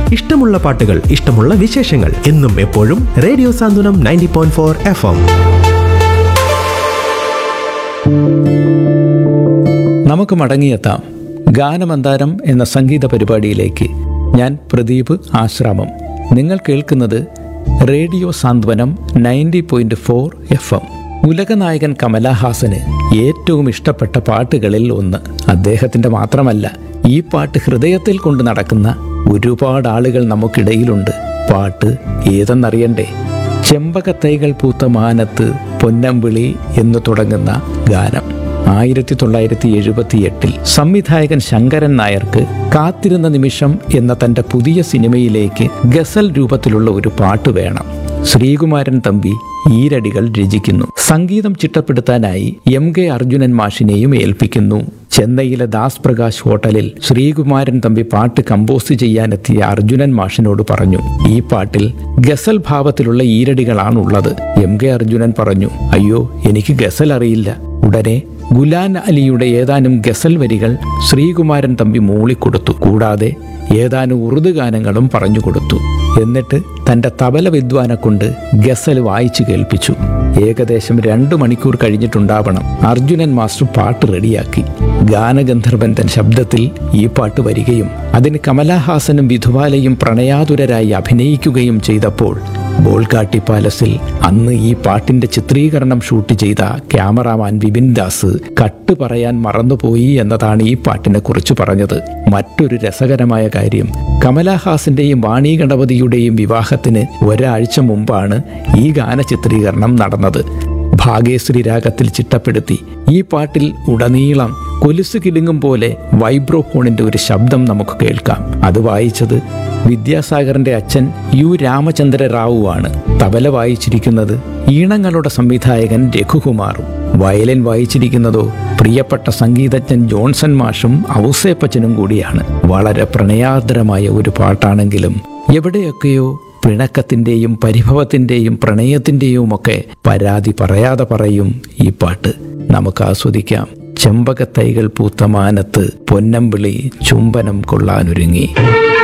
ഇഷ്ടമുള്ള പാട്ടുകൾ ഇഷ്ടമുള്ള വിശേഷങ്ങൾ എന്നും എപ്പോഴും radio Santhwanam ninety point four F M നമുക്ക് മടങ്ങിയെത്താം ഗാനമന്താരം എന്ന സംഗീത പരിപാടിയിലേക്ക് ഞാൻ പ്രദീപ് ആശ്രാമം നിങ്ങൾ കേൾക്കുന്നത് radio Santhwanam ninety point four F M ഉലകനായകൻ കമലഹാസന് ഏറ്റവും ഇഷ്ടപ്പെട്ട പാട്ടുകളിൽ ഒന്ന് അദ്ദേഹത്തിൻ്റെ മാത്രമല്ല ഈ പാട്ട് ഹൃദയത്തിൽ കൊണ്ട് നടക്കുന്ന ഒരുപാട് ആളുകൾ നമുക്കിടയിലുണ്ട് പാട്ട് ഏതെന്നറിയണ്ടേ ചെമ്പകത്തൈകൾ പൂത്ത മാനത്ത് പൊന്നമ്പിളി എന്ന് തുടങ്ങുന്ന ഗാനം ആയിരത്തി തൊള്ളായിരത്തി എഴുപത്തി എട്ടിൽ സംവിധായകൻ ശങ്കരൻ നായർക്ക് കാത്തിരുന്ന നിമിഷം എന്ന തന്റെ പുതിയ സിനിമയിലേക്ക് ഗസൽ രൂപത്തിലുള്ള ഒരു പാട്ട് വേണം ശ്രീകുമാരൻ തമ്പി ഈരടികൾ രചിക്കുന്നു സംഗീതം ചിട്ടപ്പെടുത്താനായി എം കെ അർജുനൻ മാഷിനെയും ഏൽപ്പിക്കുന്നു ചെന്നൈയിലെ ദാസ് പ്രകാശ് ഹോട്ടലിൽ ശ്രീകുമാരൻ തമ്പി പാട്ട് കമ്പോസ് ചെയ്യാനെത്തിയ അർജുനൻ മാഷിനോട് പറഞ്ഞു ഈ പാട്ടിൽ ഗസൽ ഭാവത്തിലുള്ള ഈരടികളാണുള്ളത് എം കെ അർജുനൻ പറഞ്ഞു അയ്യോ എനിക്ക് ഗസൽ അറിയില്ല ഉടനെ ഗുലാൻ അലിയുടെ ഏതാനും ഗസൽ വരികൾ ശ്രീകുമാരൻ തമ്പി മൂളിക്കൊടുത്തു കൂടാതെ ഏതാനും ഉറുദു ഗാനങ്ങളും പറഞ്ഞു കൊടുത്തു എന്നിട്ട് തന്റെ തബല വിദ്വാനെ കൊണ്ട് ഗസൽ വായിച്ചു കേൾപ്പിച്ചു ഏകദേശം രണ്ടു മണിക്കൂർ കഴിഞ്ഞിട്ടുണ്ടാവണം അർജുനൻ മാസ്റ്റർ പാട്ട് റെഡിയാക്കി ഗാനഗന്ധർവൻ തൻ ശബ്ദത്തിൽ ഈ പാട്ട് വരികയും അതിന് കമലഹാസനും വിധുവാലയും പ്രണയാതുരരായി അഭിനയിക്കുകയും ചെയ്തപ്പോൾ ബോൾഗാട്ടി പാലസിൽ അന്ന് ഈ പാട്ടിന്റെ ചിത്രീകരണം ഷൂട്ട് ചെയ്ത ക്യാമറാമാൻ വിപിൻ ദാസ് കട്ട് പറയാൻ മറന്നുപോയി എന്നതാണ് ഈ പാട്ടിനെ കുറിച്ച് പറഞ്ഞത് മറ്റൊരു രസകരമായ കാര്യം കമലഹാസന്റെയും വാണി ഗണപതിയുടെയും വിവാഹത്തിന് ഒരാഴ്ച മുമ്പാണ് ഈ ഗാന ചിത്രീകരണം നടന്നത് ഭാഗ്യശ്രീ രാഗത്തിൽ ചിട്ടപ്പെടുത്തി ഈ പാട്ടിൽ ഉടനീളം കൊലുസ് കിലുങ്ങും പോലെ വൈബ്രോഫോണിന്റെ ഒരു ശബ്ദം നമുക്ക് കേൾക്കാം അത് വായിച്ചത് വിദ്യാസാഗറിന്റെ അച്ഛൻ യു രാമചന്ദ്ര റാവുവാണ് തബല വായിച്ചിരിക്കുന്നത് ഈണങ്ങളുടെ സംവിധായകൻ രഘുകുമാറും വയലിൻ വായിച്ചിരിക്കുന്നതോ പ്രിയപ്പെട്ട സംഗീതജ്ഞൻ ജോൺസൺ മാഷും ഔസേപ്പച്ചനും കൂടിയാണ് വളരെ പ്രണയാർദ്രമായ ഒരു പാട്ടാണെങ്കിലും എവിടെയൊക്കെയോ പിണക്കത്തിൻ്റെയും പരിഭവത്തിൻ്റെയും പ്രണയത്തിൻ്റെയും ഒക്കെ പരാതി പറയാതെ പറയും ഈ പാട്ട് നമുക്ക് ആസ്വദിക്കാം ചെമ്പകത്തൈകൾ പൂത്ത മാനത്ത് പൊന്നമ്പിളി ചുംബനം കൊള്ളാനൊരുങ്ങി